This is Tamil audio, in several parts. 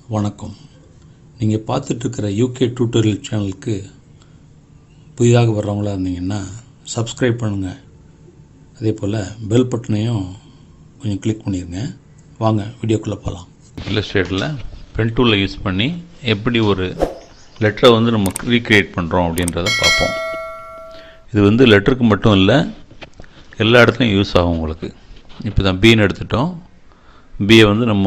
வணக்கம் நீங்கள் பார்த்துட்ருக்கிற யூகே டியூட்டோரியல் சேனலுக்கு புதிதாக வர்றவங்களா இருந்தீங்கன்னா சப்ஸ்கிரைப் பண்ணுங்கள் அதே போல் பெல் பட்டனையும் கொஞ்சம் கிளிக் பண்ணிடுங்க வாங்க வீடியோக்குள்ளே போகலாம் இல்லஸ்ட்ரேட்டரில் பென் டூலில் யூஸ் பண்ணி எப்படி ஒரு லெட்டரை வந்து நம்ம ரீக்ரியேட் பண்ணுறோம் அப்படின்றத பார்ப்போம் இது வந்து லெட்டருக்கு மட்டும் இல்லை எல்லா இடத்துலையும் யூஸ் ஆகும் உங்களுக்கு இப்போ தான் பீன்னு எடுத்துட்டோம் பியை வந்து நம்ம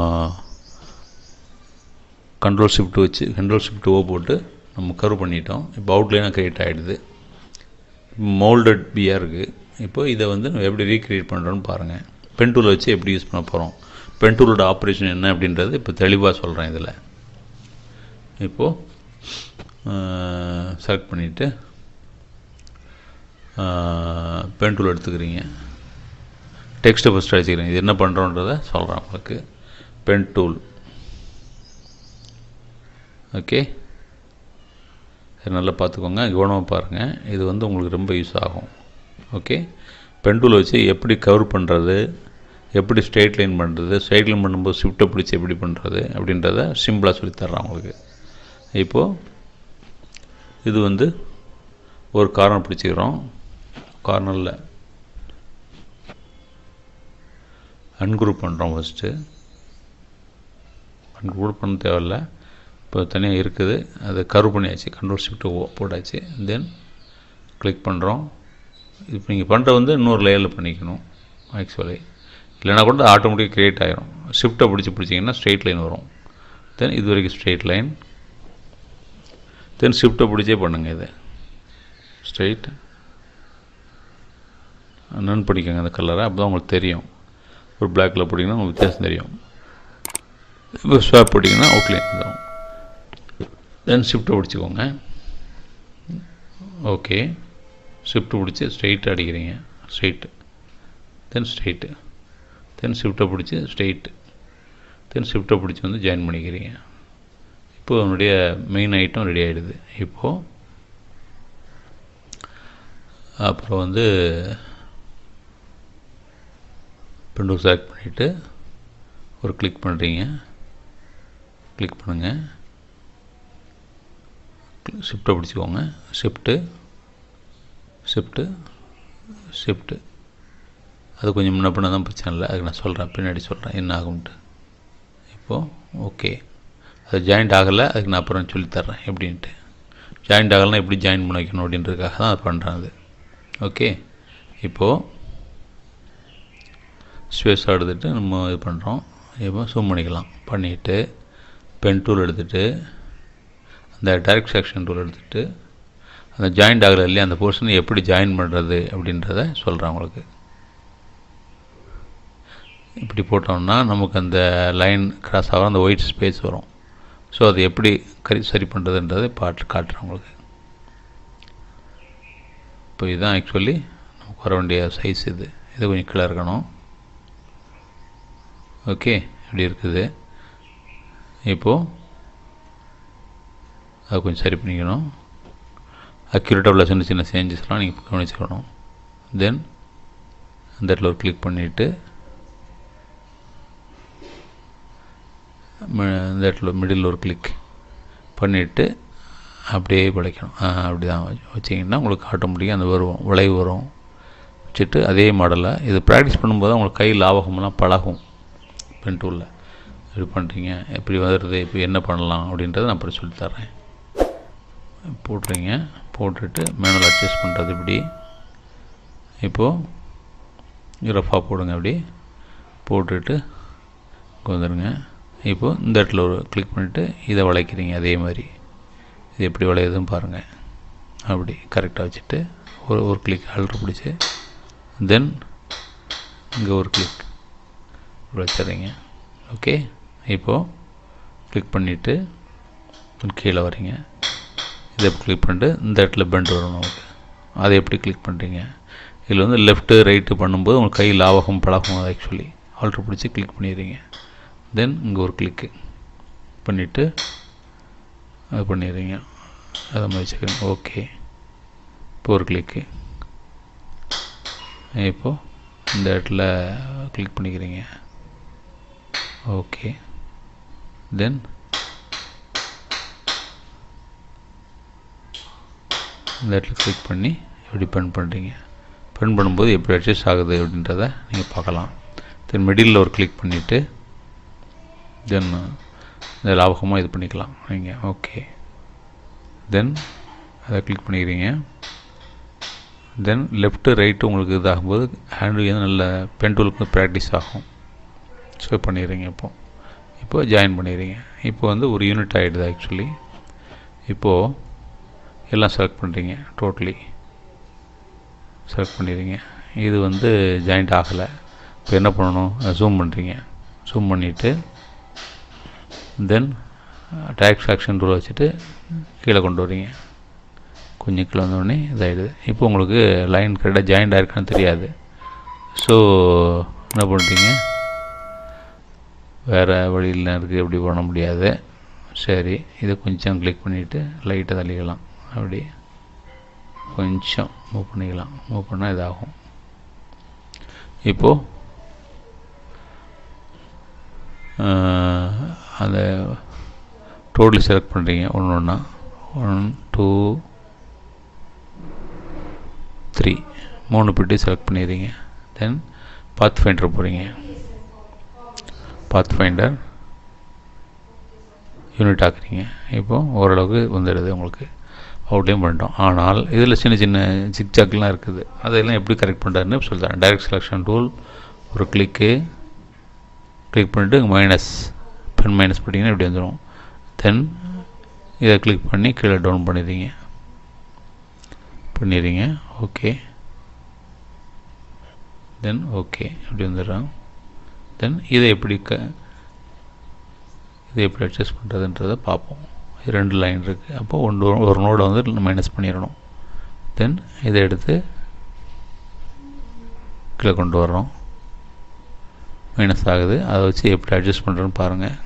கண்ட்ரோல் ஷிஃப்ட் வச்சு கண்ட்ரோல் ஷிஃப்ட் ஓ போட்டு நம்ம கர்வ் பண்ணிட்டோம் இப்போ அவுட்லைனாக க்ரியேட் ஆகிடுது மோல்டட் பியாக இருக்குது இப்போ இதை வந்து நம்ம எப்படி ரீக்ரியேட் பண்ணுறோன்னு பாருங்கள் பென் டூலை வச்சு எப்படி யூஸ் பண்ண போகிறோம் பென் டூலோட ஆப்ரேஷன் என்ன அப்படின்றது இப்போ தெளிவாக சொல்கிறேன் இதில் இப்போது செலக்ட் பண்ணிவிட்டு பென் டூல் எடுத்துக்கிறீங்க டெக்ஸ்ட்டை ஃபஸ்ட்டு அடிச்சுக்கிறீங்க இது என்ன பண்ணுறோன்றதை சொல்கிறேன் உங்களுக்கு பென் டூல் ஓகே இது நல்லா பார்த்துக்கோங்க கவனமாக பாருங்கள் இது வந்து உங்களுக்கு ரொம்ப யூஸ் ஆகும் ஓகே பென் டூலை வச்சு எப்படி கவர் பண்ணுறது எப்படி ஸ்ட்ரெயிட் லைன் பண்ணுறது ஸ்ட்ரெயிட் லைன் பண்ணும்போது ஷிஃப்ட்டை பிடிச்சி எப்படி பண்ணுறது அப்படின்றத சிம்பிளாக சொல்லித்தர்றேன் உங்களுக்கு இப்போது இது வந்து ஒரு கார்னர் பிடிச்சிக்கிறோம் கார்னரில் அன்குரூப் பண்ணுறோம் ஃபஸ்ட்டு அன்குரூப் பண்ண தேவையில்ல இப்போ தனியாக இருக்குது அதை கர்வ் பண்ணியாச்சு கண்ட்ரோல் ஷிஃப்ட் போட்டாச்சு தென் கிளிக் பண்ணுறோம் இப்போ நீங்கள் பண்ணுற வந்து இன்னொரு லேயரில் பண்ணிக்கணும் ஆக்சுவலி இல்லைனா கூட ஆட்டோமேட்டிக் க்ரியேட் ஆகிரும் ஷிஃப்ட்டை பிடிச்சி பிடிச்சிங்கன்னா ஸ்ட்ரெயிட் லைன் வரும் தென் இது வரைக்கும் ஸ்ட்ரெயிட் லைன் தென் ஷிஃப்ட்டை பிடிச்சே பண்ணுங்கள் இதை ஸ்ட்ரெயிட் நன் படிக்கங்க அந்த கலரை அப்போ தான் உங்களுக்கு தெரியும் ஒரு பிளாக்கில் போட்டிங்கன்னா உங்களுக்கு வித்தியாசம் தெரியும் இப்போ ஸ்வாப் போட்டிங்கன்னா அவுட்லைன் வந்துடும் தென் ஷிஃப்ட்டை பிடிச்சிக்கோங்க ஓகே ஷிஃப்ட் பிடிச்சி ஸ்ட்ரெயிட் அடிக்கிறீங்க ஸ்ட்ரெயிட்டு தென் ஸ்ட்ரெயிட்டு தென் ஷிஃப்ட்டை பிடிச்சி ஸ்ட்ரெயிட்டு தென் ஷிஃப்ட்டை பிடிச்சி வந்து ஜாயின் பண்ணிக்கிறீங்க இப்போது அதனுடைய மெயின் ஐட்டம் ரெடி ஆகிடுது இப்போது அப்புறம் வந்து பிண்டோ செலக்ட் பண்ணிவிட்டு ஒரு கிளிக் பண்ணுறீங்க கிளிக் பண்ணுங்கள் ஷிஃப்ட்டை பிடிச்சிக்கோங்க ஷிஃப்ட்டு ஷிஃப்ட்டு ஷிஃப்ட்டு அது கொஞ்சம் முன்ன பின்ன தான் பிரச்சனை இல்லை அதுக்கு நான் சொல்கிறேன் பின்னாடி சொல்கிறேன் என்ன ஆகும்ட்டு இப்போது ஓகே அது ஜாயிண்ட் ஆகலை அதுக்கு நான் அப்புறம் சொல்லித்தர்றேன் எப்படின்ட்டு ஜாயிண்ட் ஆகலைன்னா எப்படி ஜாயின் பண்ண வைக்கணும் அப்படின்றதுக்காக தான் அது பண்ணுறேன் அது ஓகே இப்போது ஸ்பேஸ் எடுத்துகிட்டு நம்ம இது பண்ணுறோம் இப்போ ஜூம் பண்ணிக்கலாம் பண்ணிவிட்டு பென் டூல் எடுத்துகிட்டு அந்த டைரக்ட் செக்ஷன் டூல் எடுத்துகிட்டு அந்த ஜாயிண்ட் ஆகலை இல்லையா அந்த போர்ஷனை எப்படி ஜாயின் பண்ணுறது அப்படின்றத சொல்கிறேன் உங்களுக்கு இப்படி போட்டோம்னா நமக்கு அந்த லைன் கிராஸ் ஆகிற அந்த ஒயிட் ஸ்பேஸ் வரும் ஸோ அது எப்படி கரி சரி பண்ணுறதுன்றதை பாட்டு காட்டுறேன் உங்களுக்கு இப்போ இதுதான் ஆக்சுவலி நமக்கு வர வேண்டிய சைஸ் இது இது கொஞ்சம் கீழே இருக்கணும் ஓகே இப்படி இருக்குது இப்போது அது கொஞ்சம் சரி பண்ணிக்கணும் அக்யூரேட்டாக உள்ள சின்ன சின்ன சேஞ்சஸ்லாம் நீங்கள் கவனிச்சுக்கணும் தென் அந்த இடத்துல ஒரு கிளிக் பண்ணிவிட்டு இந்த இடத்துல மிடில் ஒரு கிளிக் பண்ணிவிட்டு அப்படியே விளைக்கணும் அப்படி தான் வச்சிங்கன்னா உங்களுக்கு ஆட்டோமேட்டிக்காக அந்த வரும் விளைவு வரும் வச்சுட்டு அதே மாடலில் இது ப்ராக்டிஸ் பண்ணும்போது உங்களுக்கு கை லாபகம்லாம் பழகும் பென் டூலில் எப்படி பண்ணுறீங்க எப்படி வருது இப்போ என்ன பண்ணலாம் அப்படின்றத நான் அப்புறம் சொல்லித்தரேன் போட்டுறீங்க போட்டுட்டு மேனுவல் அட்ஜஸ்ட் பண்ணுறது இப்படி இப்போது ரஃபாக போடுங்க அப்படி போட்டுட்டு வந்துடுங்க இப்போது இந்த இடத்துல ஒரு கிளிக் பண்ணிவிட்டு இதை வளைக்கிறீங்க அதே மாதிரி இது எப்படி வளையுதுன்னு பாருங்கள் அப்படி கரெக்டாக வச்சுட்டு ஒரு ஒரு கிளிக் ஆல்ட்ரு பிடிச்சி தென் இங்கே ஒரு கிளிக் வச்சிடுறீங்க ஓகே இப்போது கிளிக் பண்ணிவிட்டு கீழே வரீங்க இதை கிளிக் பண்ணிட்டு இந்த இடத்துல பெண்ட் வரும் நமக்கு அதை எப்படி கிளிக் பண்ணுறீங்க இதில் வந்து லெஃப்ட்டு ரைட்டு பண்ணும்போது உங்களுக்கு கை லாவகம் பழகும் ஆக்சுவலி ஆல்ட்ரு பிடிச்சி கிளிக் பண்ணிடுறீங்க தென் இங்கே ஒரு கிளிக்கு பண்ணிவிட்டு அது பண்ணிடுறீங்க அதை மாதிரி வச்சுக்கிறீங்க ஓகே இப்போ ஒரு கிளிக்கு இப்போது இந்த இடத்துல கிளிக் பண்ணிக்கிறீங்க ஓகே தென் இந்த இடத்துல கிளிக் பண்ணி எப்படி பென் பண்ணுறீங்க பென் பண்ணும்போது எப்படி அட்ஜஸ்ட் ஆகுது அப்படின்றத நீங்கள் பார்க்கலாம் தென் மிடில் ஒரு கிளிக் பண்ணிவிட்டு தென் இந்த லாபகமாக இது பண்ணிக்கலாம் நீங்கள் ஓகே தென் அதை கிளிக் பண்ணிக்கிறீங்க தென் லெஃப்ட்டு ரைட்டு உங்களுக்கு இதாகும்போது ஹேண்டில் வந்து நல்ல பென் டூலுக்கு ப்ராக்டிஸ் ஆகும் ஸோ பண்ணிடுறீங்க இப்போது இப்போ ஜாயின் பண்ணிடுறீங்க இப்போ வந்து ஒரு யூனிட் ஆகிடுது ஆக்சுவலி இப்போது எல்லாம் செலக்ட் பண்ணுறீங்க டோட்டலி செலக்ட் பண்ணிடுறீங்க இது வந்து ஜாயிண்ட் ஆகலை இப்போ என்ன பண்ணணும் ஜூம் பண்ணுறீங்க ஜூம் பண்ணிவிட்டு தென் டேக்ஸ் ஆக்ஷன் ரூல் வச்சுட்டு கீழே கொண்டு வரீங்க கொஞ்சம் கீழே வந்தோடனே இதாகிடுது இப்போ உங்களுக்கு லைன் கரெக்டாக ஜாயிண்ட் ஆயிருக்கான்னு தெரியாது ஸோ என்ன பண்ணுறீங்க வேறு வழியில் இருக்குது எப்படி பண்ண முடியாது சரி இதை கொஞ்சம் கிளிக் பண்ணிவிட்டு லைட்டாக தள்ளிக்கலாம் அப்படி கொஞ்சம் மூவ் பண்ணிக்கலாம் மூவ் பண்ணால் இதாகும் இப்போது அந்த டோட்டல் செலக்ட் பண்ணுறீங்க ஒன்று ஒன்றா ஒன் டூ த்ரீ மூணு பெட்டி செலக்ட் பண்ணிடுறீங்க தென் பாத் ஃபைண்டர் போகிறீங்க பாத் ஃபைண்டர் யூனிட் ஆக்குறீங்க இப்போது ஓரளவுக்கு வந்துடுது உங்களுக்கு அவுட்லேயும் பண்ணிட்டோம் ஆனால் இதில் சின்ன சின்ன ஜிக்ஜாக்லாம் இருக்குது அதெல்லாம் எப்படி கரெக்ட் பண்ணுறாருன்னு சொல்லித்தரேன் டைரக்ட் செலெக்ஷன் டூல் ஒரு கிளிக்கு கிளிக் பண்ணிவிட்டு மைனஸ் பென் மைனஸ் பண்ணிங்கன்னா இப்படி வந்துடும் தென் இதை கிளிக் பண்ணி கீழே டவுன் பண்ணிடுறீங்க பண்ணிடுறீங்க ஓகே தென் ஓகே அப்படி வந்துடுறான் தென் இதை எப்படி க இதை எப்படி அட்ஜஸ்ட் பண்ணுறதுன்றதை பார்ப்போம் இது ரெண்டு லைன் இருக்குது அப்போ ஒன்று ஒரு நோடை வந்து மைனஸ் பண்ணிடணும் தென் இதை எடுத்து கீழே கொண்டு வர்றோம் மைனஸ் ஆகுது அதை வச்சு எப்படி அட்ஜஸ்ட் பண்ணுறேன்னு பாருங்கள்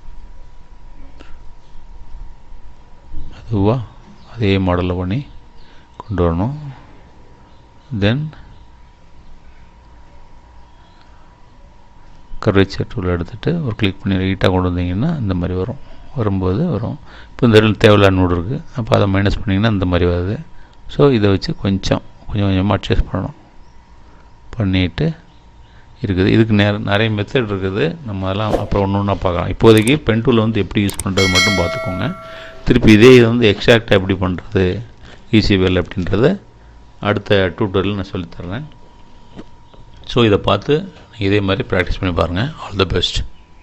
அதுவா அதே மாடலில் பண்ணி கொண்டு வரணும் தென் கர்வேச்சர் டூல் எடுத்துகிட்டு ஒரு கிளிக் பண்ணி ரைட்டாக கொண்டு வந்தீங்கன்னா இந்த மாதிரி வரும் வரும்போது வரும் இப்போ இந்த இடத்துல தேவையில்லாத நோடு இருக்குது அப்போ அதை மைனஸ் பண்ணிங்கன்னா இந்த மாதிரி வருது ஸோ இதை வச்சு கொஞ்சம் கொஞ்சம் கொஞ்சமாக அட்ஜஸ்ட் பண்ணணும் பண்ணிவிட்டு இருக்குது இதுக்கு நேர நிறைய மெத்தட் இருக்குது நம்ம அதெல்லாம் அப்புறம் ஒன்று ஒன்றா பார்க்கலாம் இப்போதைக்கு பென் டூலை வந்து எப்படி யூஸ் பண்ணுறது மட்டும் பார்த்துக்கோங்க திருப்பி இதே இது வந்து எக்ஸாக்டாக எப்படி பண்ணுறது ஈஸி வேல் அப்படின்றத அடுத்த டியூட்டோரியல் நான் சொல்லித்தரேன் ஸோ இதை பார்த்து இதே மாதிரி ப்ராக்டிஸ் பண்ணி பாருங்கள் ஆல் த பெஸ்ட்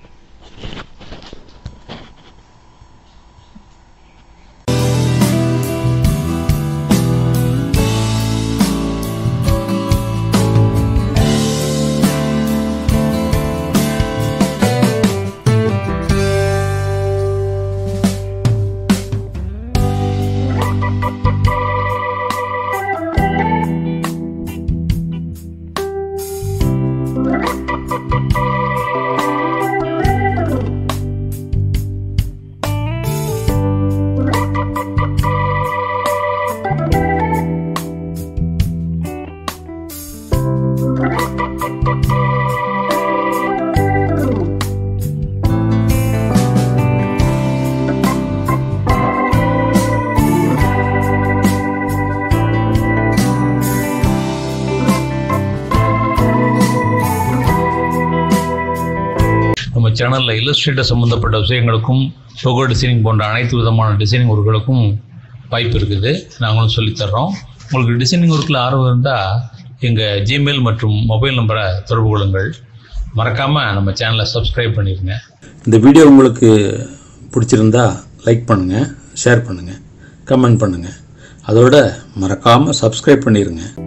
நம்ம சேனலில் இல்லஸ்ட்ரேட்டர் சம்மந்தப்பட்ட விஷயங்களுக்கும் லோகோ டிசைனிங் போன்ற அனைத்து விதமான டிசைனிங் ஒர்க்குகளுக்கும் வாய்ப்பு இருக்குது நாங்களும் சொல்லித்தர்றோம் உங்களுக்கு டிசைனிங் ஒர்க்கில் ஆர்வம் இருந்தால் எங்கள் ஜிமெயில் மற்றும் மொபைல் நம்பரை தொடர்பு கொள்ளுங்கள் மறக்காமல் நம்ம சேனலை சப்ஸ்கிரைப் பண்ணிடுங்க இந்த வீடியோ உங்களுக்கு பிடிச்சிருந்தா லைக் பண்ணுங்கள் ஷேர் பண்ணுங்கள் கமெண்ட் பண்ணுங்கள் அதோட மறக்காமல் சப்ஸ்கிரைப் பண்ணிடுங்க